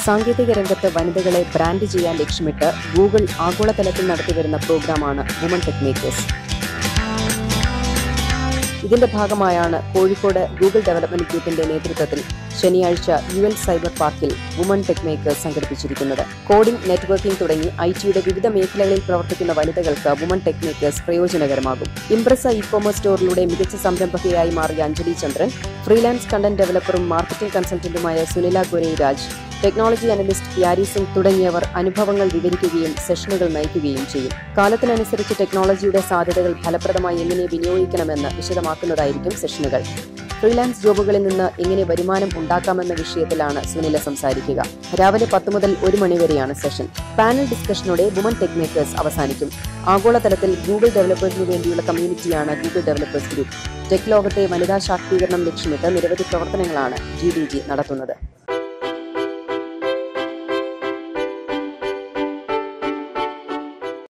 സാങ്കേതിക രംഗത്ത് വനിതകളെ ബ്രാൻഡ് ചെയ്യാൻ ലക്ഷ്യമിട്ട് ഗൂഗിൾ ആഗോളതലത്തിൽ നടത്തിവരുന്ന പ്രോഗ്രാമാണ് വുമൺ ടെക് മേക്കേഴ്സ് ഇതിന്റെ ഭാഗമായാണ് കോഴിക്കോട് ഗൂഗിൾ ഡെവലപ്മെന്റ് ഗ്രൂപ്പിന്റെ നേതൃത്വത്തിൽ ശനിയാഴ്ച യു എൽ സൈബർ പാർക്കിൽ വുമൺ ടെക് മേക്കേഴ്സ് സംഘടിപ്പിച്ചിരിക്കുന്നത് കോഡിംഗ് നെറ്റ്വർക്കിംഗ് തുടങ്ങി ഐ ടിയുടെ വിവിധ മേഖലകളിൽ പ്രവർത്തിക്കുന്ന വനിതകൾക്ക് വുമൺ ടെക് മേക്കേഴ്സ് പ്രയോജനകരമാകും ഇംപ്രസ ഇ കോമേഴ്സ് സ്റ്റോറിലൂടെ മികച്ച സംരംഭകയായി മാറിയ അഞ്ജലി ചന്ദ്രൻ ഫ്രീലാൻസ് കണ്ടന്റ് ഡെവലപ്പറും മാർക്കറ്റിംഗ് കൺസൾട്ടന്റുമായ സുനില ഗൊരൈരാജ് ടെക്നോളജി അനലിസ്റ്റ് പ്യാരി സിംഗ് തുടങ്ങിയവർ അനുഭവങ്ങൾ വിവരിക്കുകയും സെഷനുകൾ നയിക്കുകയും ചെയ്യും കാലത്തിനനുസരിച്ച് ടെക്നോളജിയുടെ സാധ്യതകൾ ഫലപ്രദമായി എങ്ങനെ വിനിയോഗിക്കണമെന്ന് വിശദമാക്കുന്നതായിരിക്കും സെഷനുകൾ ഫ്രീലാൻസ് ജോബുകളിൽ നിന്ന് എങ്ങനെ വരുമാനം ഉണ്ടാക്കാമെന്ന വിഷയത്തിലാണ് സുനില സംസാരിക്കുക രാവിലെ പത്ത് മുതൽ ഒരു മണി വരെയാണ് സെഷൻ പാനൽ ഡിസ്കഷനോടെ വുമൺ ടെക് മേക്കേഴ്സ് അവസാനിക്കും ആഗോളതലത്തിൽ ഗൂഗിൾ ഡെവലപ്പേഴ്സിനു വേണ്ടിയുള്ള കമ്മ്യൂണിറ്റിയാണ് ഗൂഗിൾ ഡെവലപ്പേഴ്സ് ഗ്രൂപ്പ് ടെക് ലോകത്തെ വനിതാ ശാക്തീകരണം ലക്ഷ്യമിട്ട് നിരവധി പ്രവർത്തനങ്ങളാണ് ജി ഡി ജി നടത്തുന്നത്